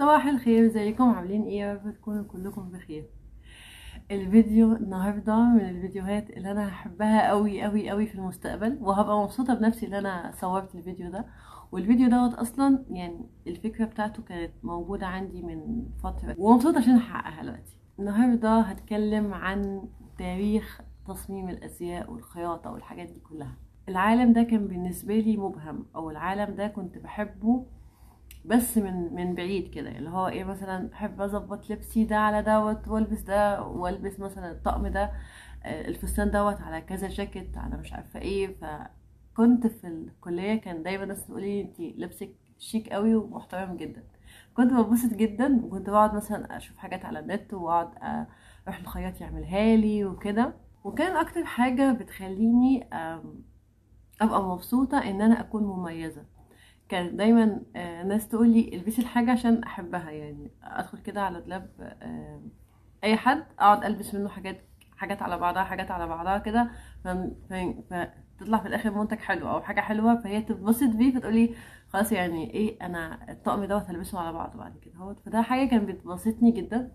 صباح الخير ازيكم عاملين ايه يا رب تكونوا كلكم بخير الفيديو النهارده من الفيديوهات اللي انا هحبها قوي قوي قوي في المستقبل وهبقى مبسوطه بنفسي ان انا صورت الفيديو ده والفيديو دوت اصلا يعني الفكره بتاعته كانت موجوده عندي من فتره ومبسوطه عشان احققها دلوقتي النهارده هتكلم عن تاريخ تصميم الازياء والخياطه والحاجات دي كلها العالم ده كان بالنسبه لي مبهم او العالم ده كنت بحبه بس من من بعيد كده اللي هو ايه مثلا بحب اظبط لبسي ده على دوت والبس ده والبس مثلا الطقم ده آه، الفستان دوت على كذا جاكيت على مش عارفه ايه فكنت في الكليه كان دايما الناس تقول لي انت لبسك شيك قوي ومحترم جدا كنت ببسط جدا وكنت بقعد مثلا اشوف حاجات على النت واقعد آه، اروح الخياط يعملها لي وكده وكان اكتر حاجه بتخليني آم، ابقى مبسوطه ان انا اكون مميزه كان دايما آه، ناس تقول لي البسي الحاجه عشان احبها يعني ادخل كده على دولاب آه، اي حد اقعد البس منه حاجات حاجات على بعضها حاجات على بعضها كده ف- ف- فتطلع في الاخر منتج حلو او حاجه حلوه فهي تتبسط بيه فتقولي خلاص يعني ايه انا الطقم دوت هلبسه على بعضه بعد كده اهوت فده حاجه كان بتبسطني جدا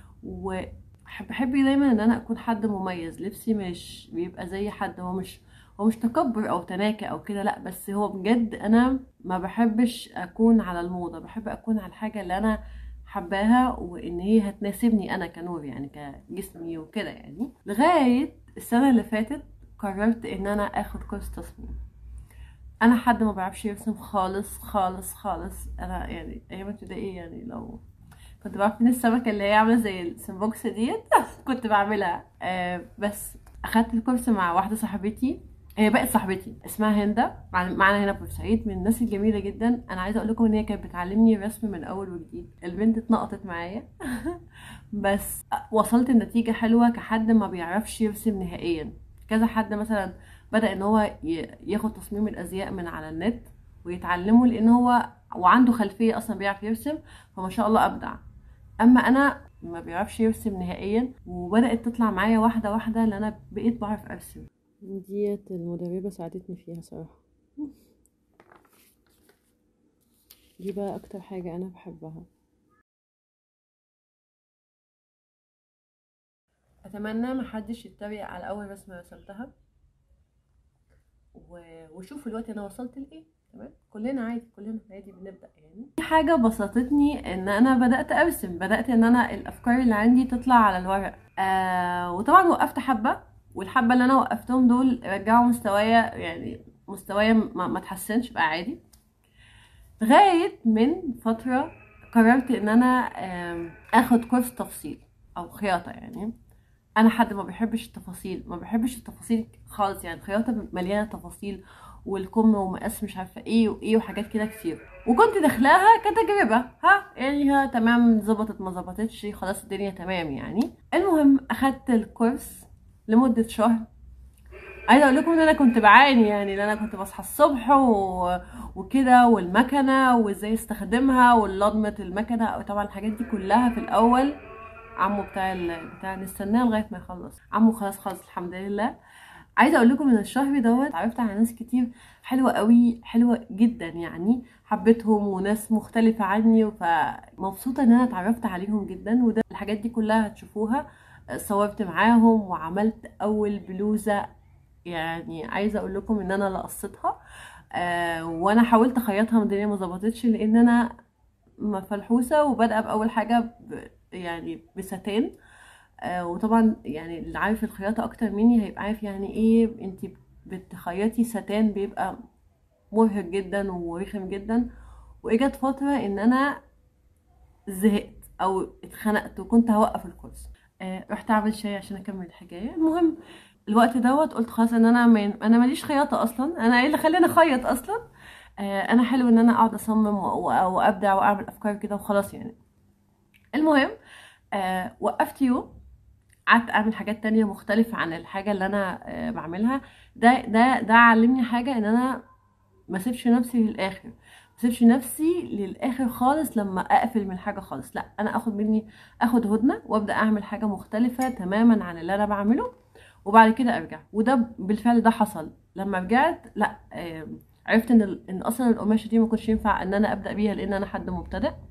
وبحب بحب دايما ان انا اكون حد مميز لبسي مش بيبقى زي حد هو مش هو مش تكبر او تناكة او كده لا بس هو بجد انا ما بحبش اكون على الموضة بحب اكون على الحاجة اللي انا حباها وان هي هتناسبني انا كنور يعني كجسمي وكده يعني لغاية السنة اللي فاتت قررت ان انا اخد كورس تصميم انا حد ما بعرفش يرسم خالص خالص خالص انا يعني ايام ابتدائي يعني لو كنت بعرف من السمكة اللي هي عاملة زي السمبوكسة ديت كنت بعملها آه بس اخدت الكورس مع واحدة صاحبتي هي بقت صاحبتي اسمها هند مع- معانا هنا في بورسعيد من الناس الجميله جدا انا عايزه اقول لكم ان هي كانت بتعلمني الرسم من اول وجديد البنت اتنقطت معايا بس وصلت النتيجه حلوه كحد ما بيعرفش يرسم نهائيا كذا حد مثلا بدا ان هو ي- ياخد تصميم الازياء من على النت ويتعلمه لان هو وعنده خلفيه اصلا بيعرف يرسم فما شاء الله ابدع اما انا ما بيعرفش يرسم نهائيا وبدات تطلع معايا واحده واحده اللي انا بقيت بعرف ارسم ديت المدربة ساعدتني فيها صراحة دي بقى أكتر حاجة أنا بحبها أتمنى محدش يتريق على أول رسمة رسمتها و... وشوفوا دلوقتي أنا وصلت لإيه تمام كلنا عادي كلنا عادي بنبدأ يعني في حاجة بسطتني إن أنا بدأت أرسم بدأت إن أنا الأفكار اللي عندي تطلع على الورق آه وطبعا وقفت حبة والحبة اللي انا وقفتهم دول رجعوا مستوايا يعني مستوايا ما, ما تحسنش بقى عادي لغاية من فترة قررت ان انا آم، اخد كورس تفصيل او خياطة يعني انا حد ما بيحبش التفاصيل ما بيحبش التفاصيل خالص يعني الخياطة مليانة تفاصيل والكم ومقاس مش عارفة ايه وايه وحاجات كده كتير وكنت داخلاها كتجربة ها يعني ها تمام ظبطت ما ظبطتش خلاص الدنيا تمام يعني المهم اخدت الكورس لمدة شهر عايزه اقول لكم ان انا كنت بعاني يعني ان انا كنت بصحى الصبح و... وكده والمكنه وازاي استخدمها واللضمه المكنه طبعا الحاجات دي كلها في الاول عمو بتاع ال... بتاع نستناه لغايه ما يخلص عمو خلاص خلص الحمد لله عايزه اقول لكم ان الشهر دوت اتعرفت على ناس كتير حلوه قوي حلوه جدا يعني حبيتهم وناس مختلفه عني فمبسوطه ان انا اتعرفت عليهم جدا وده الحاجات دي كلها هتشوفوها صورت معاهم وعملت اول بلوزه يعني عايزه اقول لكم ان انا اللي قصيتها آه وانا حاولت اخيطها من الدنيا ما ظبطتش لان انا مفلحوسه وبادئه باول حاجه ب يعني بستان آه وطبعا يعني اللي عارف الخياطه اكتر مني هيبقى عارف يعني ايه انت بتخيطي ستان بيبقى مرهق جدا ورخم جدا واجت فتره ان انا زهقت او اتخنقت وكنت هوقف الكورس آه رحت اعمل شاي عشان اكمل الحكايه المهم الوقت دوت قلت خلاص ان انا مين انا ماليش خياطه اصلا انا ايه اللي خلاني اخيط اصلا آه انا حلو ان انا اقعد اصمم و- و- وابدع واعمل افكار كده وخلاص يعني المهم آه وقفت يوم قعدت اعمل حاجات تانية مختلفة عن الحاجة اللي انا آه بعملها ده ده ده علمني حاجة ان انا ما اسيبش نفسي للاخر ما اسيبش نفسي للاخر خالص لما اقفل من حاجة خالص لا انا اخد مني اخد هدنة وابدا اعمل حاجة مختلفة تماما عن اللي انا بعمله وبعد كده ارجع وده بالفعل ده حصل لما رجعت لا آم، عرفت ان ال- ان اصلا القماشه دي ما كنتش ينفع ان انا ابدا بيها لان انا حد مبتدئ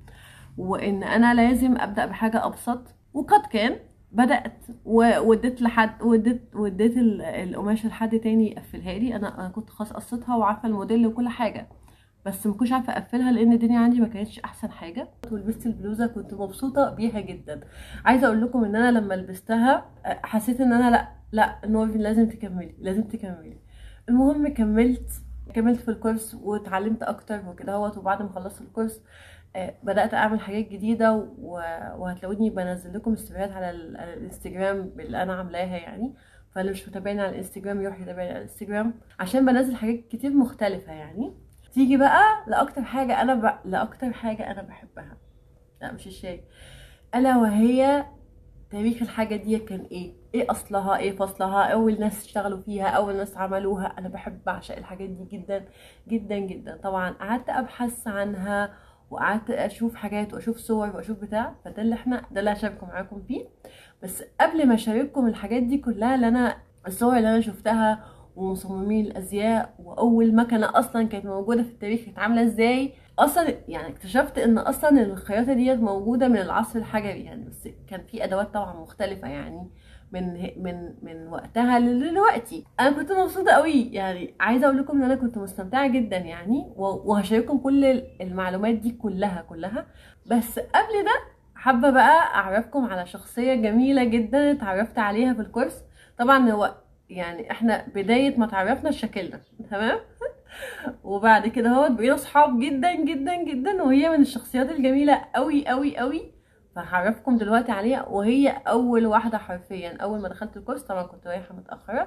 وان انا لازم ابدا بحاجه ابسط وقد كان بدات واديت لحد وديت وديت القماشه لحد تاني يقفلها لي انا انا كنت خلاص قصتها وعارفه الموديل وكل حاجه بس ما كنتش عارفه اقفلها لان الدنيا عندي ما كانتش احسن حاجه ولبست البلوزه كنت مبسوطه بيها جدا عايزه اقول لكم ان انا لما لبستها حسيت ان انا لا لا نورفي لازم تكملي لازم تكملي المهم كملت كملت في الكورس واتعلمت اكتر وكده اهوت وبعد ما خلصت الكورس بدات اعمل حاجات جديده وهتلاقوني بنزل لكم استوريات على الانستجرام اللي انا عاملاها يعني فاللي مش متابعني على الانستجرام يروح يتابعني على الانستجرام عشان بنزل حاجات كتير مختلفه يعني تيجي بقى لاكتر حاجه انا ب... لاكتر حاجه انا بحبها لا مش الشاي الا وهي تاريخ الحاجه دي كان ايه ايه اصلها ايه فصلها اول ناس اشتغلوا فيها اول ناس عملوها انا بحب بعشق الحاجات دي جدا جدا جدا طبعا قعدت ابحث عنها وقعدت اشوف حاجات واشوف صور واشوف بتاع فده اللي احنا ده اللي هشارككم معاكم فيه بس قبل ما اشارككم الحاجات دي كلها اللي انا الصور اللي انا شفتها ومصممين الازياء واول مكنه اصلا كانت موجوده في التاريخ كانت عامله ازاي اصلا يعني اكتشفت ان اصلا الخياطه ديت موجوده من العصر الحجري يعني بس كان في ادوات طبعا مختلفه يعني من من من وقتها لدلوقتي انا كنت مبسوطه قوي يعني عايزه اقول لكم ان انا كنت مستمتعه جدا يعني وهشارككم كل المعلومات دي كلها كلها بس قبل ده حابه بقى اعرفكم على شخصيه جميله جدا اتعرفت عليها في الكورس طبعا هو يعني احنا بدايه ما تعرفنا شكلنا تمام وبعد كده هو بقينا صحاب جدا جدا جدا وهي من الشخصيات الجميله قوي قوي قوي فهعرفكم دلوقتي عليها وهي اول واحده حرفيا اول ما دخلت الكورس طبعا كنت رايحه متاخره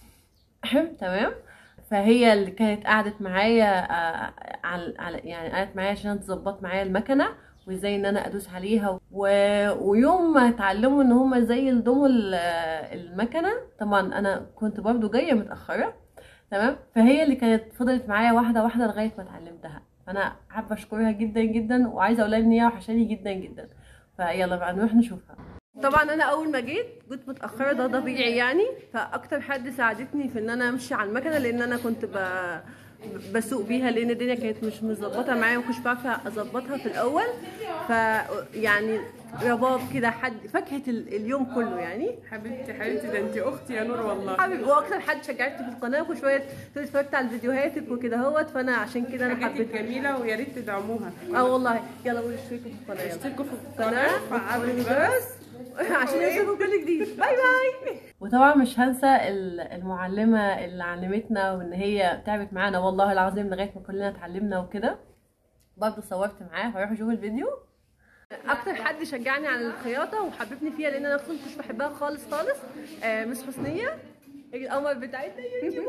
تمام فهي اللي كانت قعدت معايا على يعني قعدت معايا عشان تظبط معايا المكنه وازاي ان انا ادوس عليها و... ويوم ما اتعلموا ان هم ازاي يلضموا المكنه طبعا انا كنت برضو جايه متاخره تمام فهي اللي كانت فضلت معايا واحده واحده لغايه ما اتعلمتها فانا حابه اشكرها جدا جدا وعايزه اقول لها ان هي وحشاني جدا جدا فيلا بقى نروح نشوفها طبعا انا اول ما جيت جيت متاخره ده طبيعي يعني فاكتر حد ساعدتني في ان انا امشي على المكنه لان انا كنت ب... بسوق بيها لان الدنيا كانت مش مظبطه معايا ما كنتش بعرف اظبطها في الاول ف يعني رباب كده حد فاكهه اليوم كله يعني حبيبتي حبيبتي ده انت اختي يا نور والله حبيبي واكتر حد شجعتني في القناه وشويه اتفرجت على فيديوهاتك وكده اهوت فانا عشان كده انا حبيت جميله ويا ريت تدعموها اه والله يلا قولوا اشتركوا في القناه اشتركوا في القناه وفعلوا الجرس عشان يوصلوا كل جديد باي باي وطبعا مش هنسى المعلمه اللي علمتنا وان هي تعبت معانا والله العظيم لغايه ما كلنا اتعلمنا وكده برضه صورت معاها فروحوا شوفوا الفيديو اكتر حد شجعني على الخياطه وحببني فيها لان انا اصلا كنتش بحبها خالص خالص آه مس حسنيه القمر بتاعتنا يا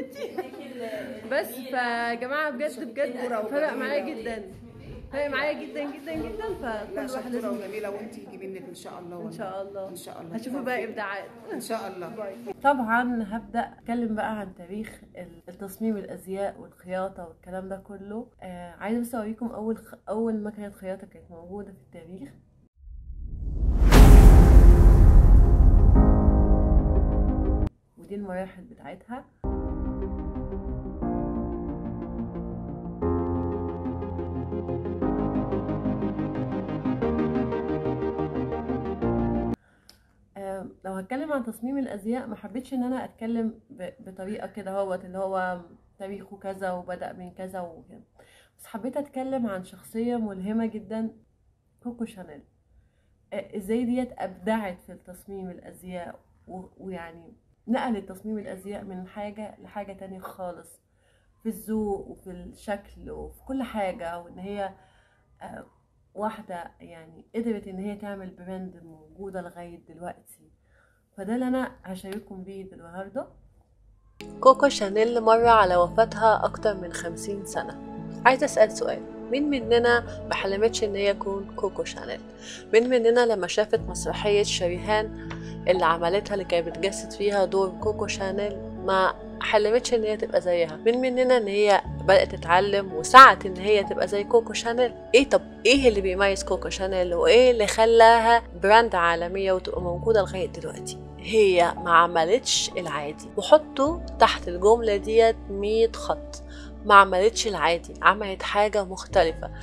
بس فيا جماعه بجد بجد فرق معايا جدا فرق معايا جدا جدا جدا فكل واحد لازم جميله وانت تجيبي منك ان شاء الله ان شاء الله ان شاء الله هتشوفوا بقى ابداعات ان شاء الله طبعا هبدا اتكلم بقى عن تاريخ التصميم الازياء والخياطه والكلام ده كله آه عايزه بس اوريكم اول خ... اول مكنه خياطه كانت موجوده في التاريخ ودي المراحل بتاعتها لو هتكلم عن تصميم الازياء ما حبيتش ان انا اتكلم بطريقه كده هوت اللي هو تاريخه كذا وبدا من كذا وكده بس حبيت اتكلم عن شخصيه ملهمه جدا كوكو شانيل ازاي ديت ابدعت في تصميم الازياء ويعني نقلت تصميم الازياء من حاجه لحاجه تانية خالص في الذوق وفي الشكل وفي كل حاجه وان هي واحده يعني قدرت ان هي تعمل براند موجوده لغايه دلوقتي فده اللي انا هشارككم بيه النهارده كوكو شانيل مر على وفاتها اكتر من خمسين سنه عايزه اسال سؤال مين مننا ما حلمتش ان هي تكون كوكو شانيل مين مننا لما شافت مسرحيه شريهان اللي عملتها اللي كانت بتجسد فيها دور كوكو شانيل ما حلمتش ان هي تبقى زيها مين مننا ان هي بدات تتعلم وسعت ان هي تبقى زي كوكو شانيل ايه طب ايه اللي بيميز كوكو شانيل وايه اللي خلاها براند عالميه وتبقى موجوده لغايه دلوقتي هي ما عملتش العادي وحطوا تحت الجمله ديت 100 خط ما عملتش العادي عملت حاجه مختلفه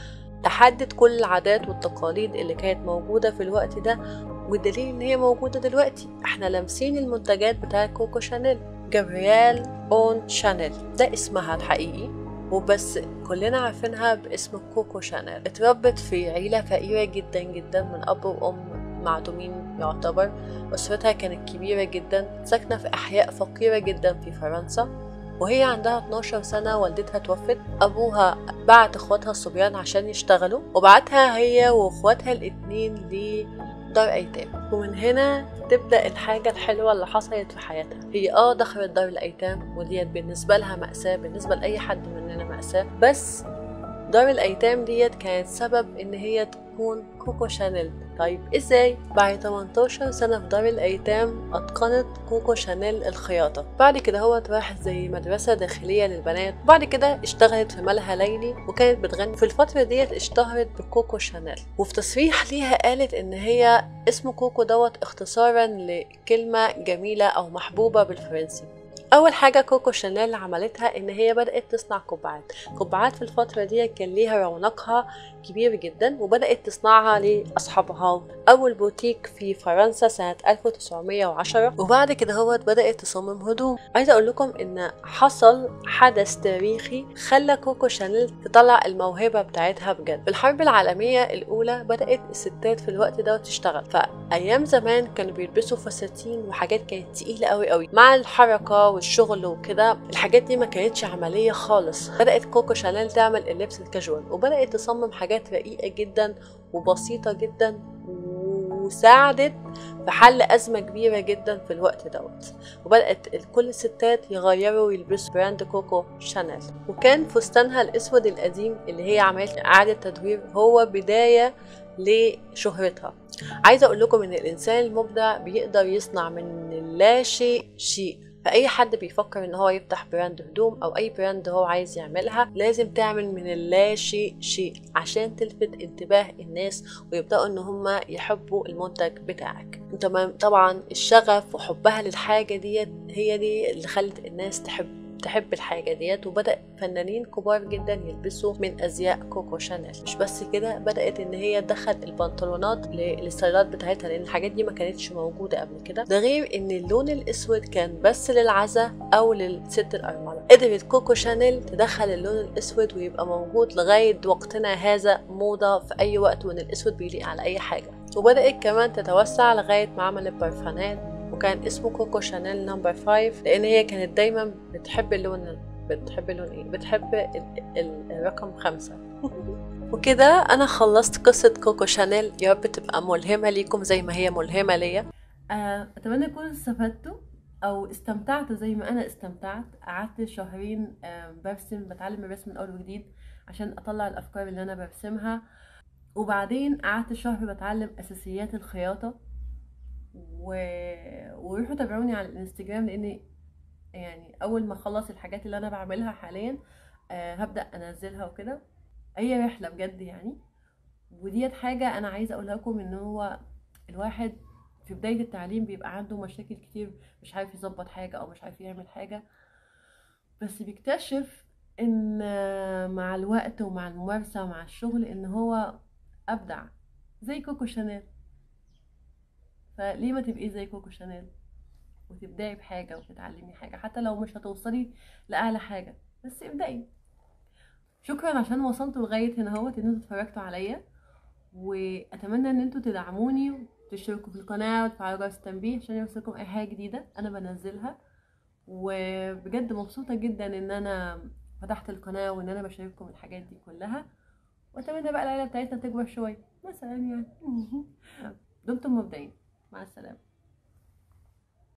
تحدد كل العادات والتقاليد اللي كانت موجودة في الوقت ده والدليل ان هي موجودة دلوقتي احنا لامسين المنتجات بتاعت كوكو شانيل جابريال اون شانيل ده اسمها الحقيقي وبس كلنا عارفينها باسم كوكو شانيل اتربت في عيلة فقيرة جدا جدا من أب وأم معدومين يعتبر أسرتها كانت كبيرة جدا ساكنة في أحياء فقيرة جدا في فرنسا وهي عندها 12 سنة والدتها توفت أبوها بعت إخواتها الصبيان عشان يشتغلوا وبعتها هي وإخواتها الاتنين لدار أيتام ومن هنا تبدأ الحاجة الحلوة اللي حصلت في حياتها هي اه دخلت دار الأيتام وديت بالنسبة لها مأساة بالنسبة لأي حد مننا مأساة بس دار الأيتام ديت كانت سبب إن هي تكون كوكو شانيل طيب ازاي؟ بعد 18 سنة في دار الأيتام أتقنت كوكو شانيل الخياطة بعد كده هو راحت زي مدرسة داخلية للبنات بعد كده اشتغلت في ملهى ليلي وكانت بتغني في الفترة ديت اشتهرت بكوكو شانيل وفي تصريح ليها قالت إن هي اسم كوكو دوت اختصارا لكلمة جميلة أو محبوبة بالفرنسي اول حاجه كوكو شانيل عملتها ان هي بدات تصنع قبعات قبعات في الفتره دي كان ليها رونقها كبير جدا وبدات تصنعها لاصحابها اول بوتيك في فرنسا سنه 1910 وبعد كده هو بدات تصمم هدوم عايزه اقول لكم ان حصل حدث تاريخي خلى كوكو شانيل تطلع الموهبه بتاعتها بجد في الحرب العالميه الاولى بدات الستات في الوقت ده تشتغل فايام زمان كانوا بيلبسوا فساتين وحاجات كانت تقيله قوي قوي مع الحركه والشغل وكده الحاجات دي ما كانتش عمليه خالص بدات كوكو شانيل تعمل اللبس الكاجوال وبدات تصمم حاجات رقيقه جدا وبسيطه جدا وساعدت في حل أزمة كبيرة جدا في الوقت دوت وبدأت كل الستات يغيروا ويلبسوا براند كوكو شانيل وكان فستانها الأسود القديم اللي هي عملت إعادة تدوير هو بداية لشهرتها عايزة أقول لكم إن الإنسان المبدع بيقدر يصنع من اللا شيء شيء فأي حد بيفكر إن هو يفتح براند هدوم أو أي براند هو عايز يعملها لازم تعمل من اللا شيء شيء عشان تلفت انتباه الناس ويبدأوا إن هما يحبوا المنتج بتاعك تمام طبعا الشغف وحبها للحاجة ديت هي دي اللي خلت الناس تحب تحب الحاجة ديت وبدأ فنانين كبار جدا يلبسوا من أزياء كوكو شانيل مش بس كده بدأت إن هي تدخل البنطلونات للستايلات بتاعتها لأن الحاجات دي ما كانتش موجودة قبل كده ده غير إن اللون الأسود كان بس للعزة أو للست الأرملة قدرت كوكو شانيل تدخل اللون الأسود ويبقى موجود لغاية وقتنا هذا موضة في أي وقت وإن الأسود بيليق على أي حاجة وبدأت كمان تتوسع لغاية ما عملت برفانات وكان اسمه كوكو شانيل نمبر 5 لان هي كانت دايما بتحب اللون بتحب اللون ايه بتحب ال... ال... الرقم خمسة وكده انا خلصت قصة كوكو شانيل يا رب تبقى ملهمة ليكم زي ما هي ملهمة ليا آه، اتمنى تكونوا استفدتوا او استمتعتوا زي ما انا استمتعت قعدت شهرين آه، برسم بتعلم الرسم من اول وجديد عشان اطلع الافكار اللي انا برسمها وبعدين قعدت شهر بتعلم اساسيات الخياطه و... وروحوا تابعوني على الانستجرام لان يعني اول ما اخلص الحاجات اللي انا بعملها حاليا آه هبدا انزلها وكده هي رحله بجد يعني وديت حاجه انا عايزه اقولها لكم ان هو الواحد في بدايه التعليم بيبقى عنده مشاكل كتير مش عارف يظبط حاجه او مش عارف يعمل حاجه بس بيكتشف ان مع الوقت ومع الممارسه ومع الشغل ان هو ابدع زي كوكو شانيل فليه ما تبقي زي كوكو شانيل وتبداي بحاجة وتتعلمي حاجة حتى لو مش هتوصلي لأعلى حاجة بس ابدأي شكرا عشان وصلتوا لغاية هنا اهوت ان انتوا اتفرجتوا عليا واتمنى ان انتوا تدعموني وتشتركوا في القناة وتفعلوا جرس التنبيه عشان يوصلكم اي حاجة جديدة انا بنزلها وبجد مبسوطة جدا ان انا فتحت القناة وان انا بشارككم الحاجات دي كلها واتمنى بقى العيلة بتاعتنا تكبر شوية مثلا يعني دمتم مبدعين مع السلامة